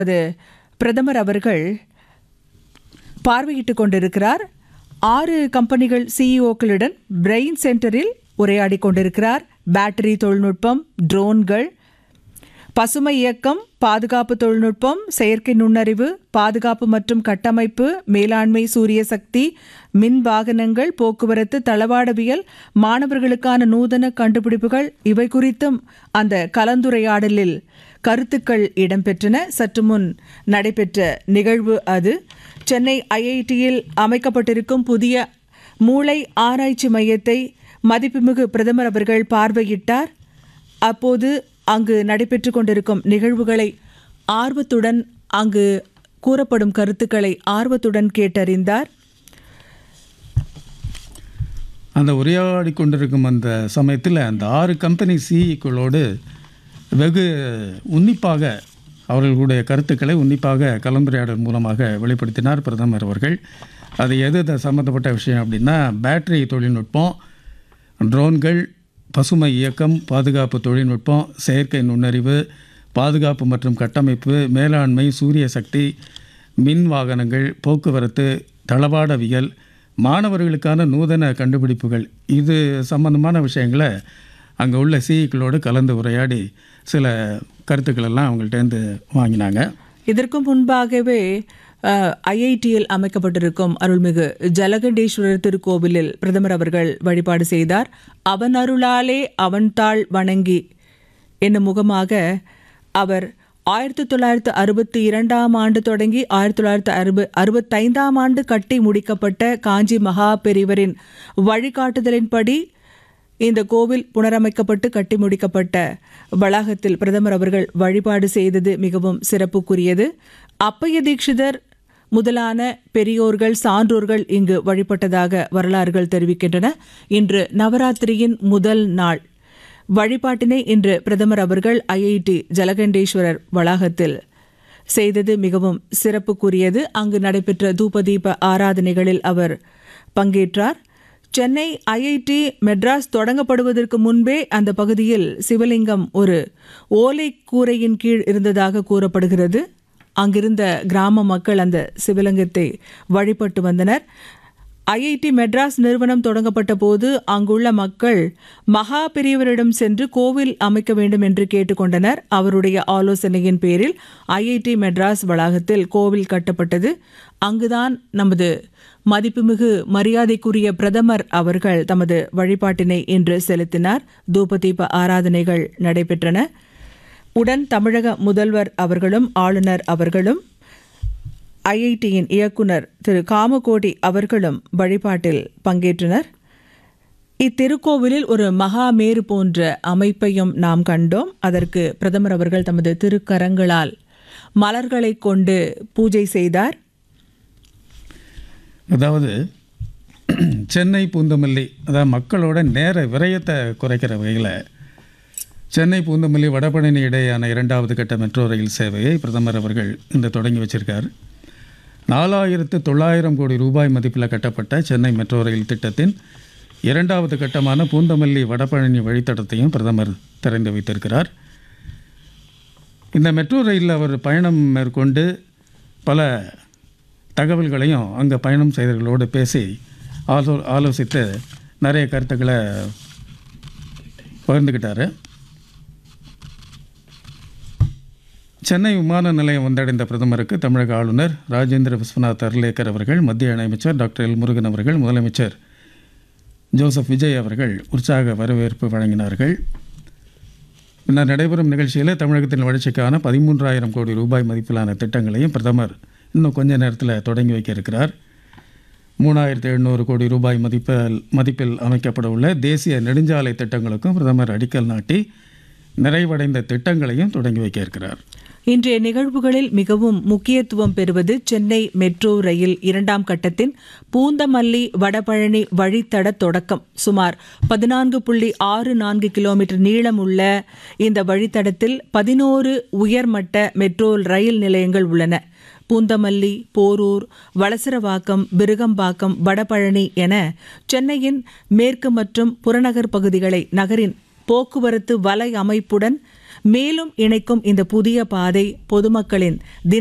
அது பிரதமர் அவர்கள் பார்வையிட்டுக் கொண்டிருக்கிறார் ஆறு கம்பெனிகள் சிஇஓக்களுடன் பிரெயின் சென்டரில் உரையாடி கொண்டிருக்கிறார் பேட்டரி தொழில்நுட்பம் ட்ரோன்கள் பசுமை இயக்கம் பாதுகாப்பு தொழில்நுட்பம் செயற்கை நுண்ணறிவு பாதுகாப்பு மற்றும் கட்டமைப்பு மேலாண்மை சூரிய சக்தி மின் வாகனங்கள் போக்குவரத்து தளவாடவியல் மாணவர்களுக்கான நூதன கண்டுபிடிப்புகள் இவை குறித்தும் அந்த கலந்துரையாடலில் கருத்துக்கள் இடம்பெற்றன சற்று முன் நடைபெற்ற நிகழ்வு அது சென்னை ஐஐடியில் அமைக்கப்பட்டிருக்கும் புதிய மூளை ஆராய்ச்சி மையத்தை மதிப்புமிகு பிரதமர் அவர்கள் பார்வையிட்டார் அப்போது அங்கு நடைபெற்று கொண்டிருக்கும் நிகழ்வுகளை ஆர்வத்துடன் அங்கு கூறப்படும் கருத்துக்களை ஆர்வத்துடன் கேட்டறிந்தார் அந்த உரையாடி கொண்டிருக்கும் அந்த சமயத்தில் அந்த ஆறு கம்பெனி சிஇக்களோடு வெகு உன்னிப்பாக அவர்களுடைய கருத்துக்களை உன்னிப்பாக கலந்துரையாடல் மூலமாக வெளிப்படுத்தினார் பிரதமர் அவர்கள் அது எது த- சம்மந்தப்பட்ட விஷயம் அப்படின்னா பேட்டரி தொழில்நுட்பம் ட்ரோன்கள் பசுமை இயக்கம் பாதுகாப்பு தொழில்நுட்பம் செயற்கை நுண்ணறிவு பாதுகாப்பு மற்றும் கட்டமைப்பு மேலாண்மை சூரிய சக்தி மின் வாகனங்கள் போக்குவரத்து தளவாடவியல் மாணவர்களுக்கான நூதன கண்டுபிடிப்புகள் இது சம்பந்தமான விஷயங்களை அங்கே உள்ள சிஇக்களோடு கலந்து உரையாடி சில கருத்துக்கள் எல்லாம் அவங்கள்ட்டேருந்து வாங்கினாங்க இதற்கு முன்பாகவே ஐஐடியில் அமைக்கப்பட்டிருக்கும் அருள்மிகு ஜலகண்டேஸ்வரர் திருக்கோவிலில் பிரதமர் அவர்கள் வழிபாடு செய்தார் அவன் அருளாலே அவன் தாள் வணங்கி என்னும் முகமாக அவர் ஆயிரத்தி தொள்ளாயிரத்து அறுபத்தி இரண்டாம் ஆண்டு தொடங்கி ஆயிரத்தி தொள்ளாயிரத்து அறுப அறுபத்தைந்தாம் ஆண்டு கட்டி முடிக்கப்பட்ட காஞ்சி மகா பெரிவரின் வழிகாட்டுதலின்படி இந்த கோவில் புனரமைக்கப்பட்டு கட்டி முடிக்கப்பட்ட வளாகத்தில் பிரதமர் அவர்கள் வழிபாடு செய்தது மிகவும் சிறப்புக்குரியது அப்பைய தீட்சிதர் முதலான பெரியோர்கள் சான்றோர்கள் இங்கு வழிபட்டதாக வரலாறுகள் தெரிவிக்கின்றன இன்று நவராத்திரியின் முதல் நாள் வழிபாட்டினை இன்று பிரதமர் அவர்கள் ஐஐடி ஜலகண்டேஸ்வரர் வளாகத்தில் செய்தது மிகவும் சிறப்புக்குரியது அங்கு நடைபெற்ற தூபதீப ஆராதனைகளில் அவர் பங்கேற்றார் சென்னை ஐஐடி மெட்ராஸ் தொடங்கப்படுவதற்கு முன்பே அந்த பகுதியில் சிவலிங்கம் ஒரு ஓலை கூரையின் கீழ் இருந்ததாக கூறப்படுகிறது அங்கிருந்த கிராம மக்கள் அந்த சிவலிங்கத்தை வழிபட்டு வந்தனர் ஐஐடி மெட்ராஸ் நிறுவனம் தொடங்கப்பட்ட போது அங்குள்ள மக்கள் மகா பெரியவரிடம் சென்று கோவில் அமைக்க வேண்டும் என்று கேட்டுக்கொண்டனர் அவருடைய ஆலோசனையின் பேரில் ஐஐடி மெட்ராஸ் வளாகத்தில் கோவில் கட்டப்பட்டது அங்குதான் நமது மதிப்புமிகு மரியாதைக்குரிய பிரதமர் அவர்கள் தமது வழிபாட்டினை இன்று செலுத்தினார் தூபதீப ஆராதனைகள் நடைபெற்றன உடன் தமிழக முதல்வர் அவர்களும் ஆளுநர் அவர்களும் ஐஐடியின் இயக்குனர் திரு காமகோடி அவர்களும் வழிபாட்டில் பங்கேற்றனர் இத்திருக்கோவிலில் ஒரு மகாமேரு போன்ற அமைப்பையும் நாம் கண்டோம் அதற்கு பிரதமர் அவர்கள் தமது திருக்கரங்களால் மலர்களை கொண்டு பூஜை செய்தார் அதாவது சென்னை பூந்தமல்லி அதாவது மக்களோட நேர விரயத்தை குறைக்கிற வகையில் சென்னை பூந்தமல்லி வடபழனி இடையேயான இரண்டாவது கட்ட மெட்ரோ ரயில் சேவையை பிரதமர் அவர்கள் இன்று தொடங்கி வச்சிருக்கார் நாலாயிரத்து தொள்ளாயிரம் கோடி ரூபாய் மதிப்பில் கட்டப்பட்ட சென்னை மெட்ரோ ரயில் திட்டத்தின் இரண்டாவது கட்டமான பூந்தமல்லி வடபழனி வழித்தடத்தையும் பிரதமர் திறந்து வைத்திருக்கிறார் இந்த மெட்ரோ ரயிலில் அவர் பயணம் மேற்கொண்டு பல தகவல்களையும் அங்கே பயணம் செய்தவர்களோடு பேசி ஆலோ ஆலோசித்து நிறைய கருத்துக்களை பகிர்ந்துக்கிட்டாரு சென்னை விமான நிலையம் வந்தடைந்த பிரதமருக்கு தமிழக ஆளுநர் ராஜேந்திர விஸ்வநாத் அர்லேக்கர் அவர்கள் மத்திய இணையமைச்சர் டாக்டர் எல் முருகன் அவர்கள் முதலமைச்சர் ஜோசப் விஜய் அவர்கள் உற்சாக வரவேற்பு வழங்கினார்கள் பின்னர் நடைபெறும் நிகழ்ச்சியில் தமிழகத்தின் வளர்ச்சிக்கான பதிமூன்றாயிரம் கோடி ரூபாய் மதிப்பிலான திட்டங்களையும் பிரதமர் இன்னும் கொஞ்ச நேரத்தில் தொடங்கி வைக்க இருக்கிறார் மூணாயிரத்தி எழுநூறு கோடி ரூபாய் மதிப்பில் மதிப்பில் அமைக்கப்பட உள்ள தேசிய நெடுஞ்சாலை திட்டங்களுக்கும் பிரதமர் அடிக்கல் நாட்டி நிறைவடைந்த திட்டங்களையும் தொடங்கி வைக்க இருக்கிறார் இன்றைய நிகழ்வுகளில் மிகவும் முக்கியத்துவம் பெறுவது சென்னை மெட்ரோ ரயில் இரண்டாம் கட்டத்தின் பூந்தமல்லி வடபழனி வழித்தட தொடக்கம் சுமார் பதினான்கு புள்ளி ஆறு நான்கு கிலோமீட்டர் நீளம் உள்ள இந்த வழித்தடத்தில் பதினோரு உயர்மட்ட மெட்ரோ ரயில் நிலையங்கள் உள்ளன பூந்தமல்லி போரூர் வளசரவாக்கம் விருகம்பாக்கம் வடபழனி என சென்னையின் மேற்கு மற்றும் புறநகர் பகுதிகளை நகரின் போக்குவரத்து வலை அமைப்புடன் மேலும் இணைக்கும் இந்த புதிய பாதை பொதுமக்களின்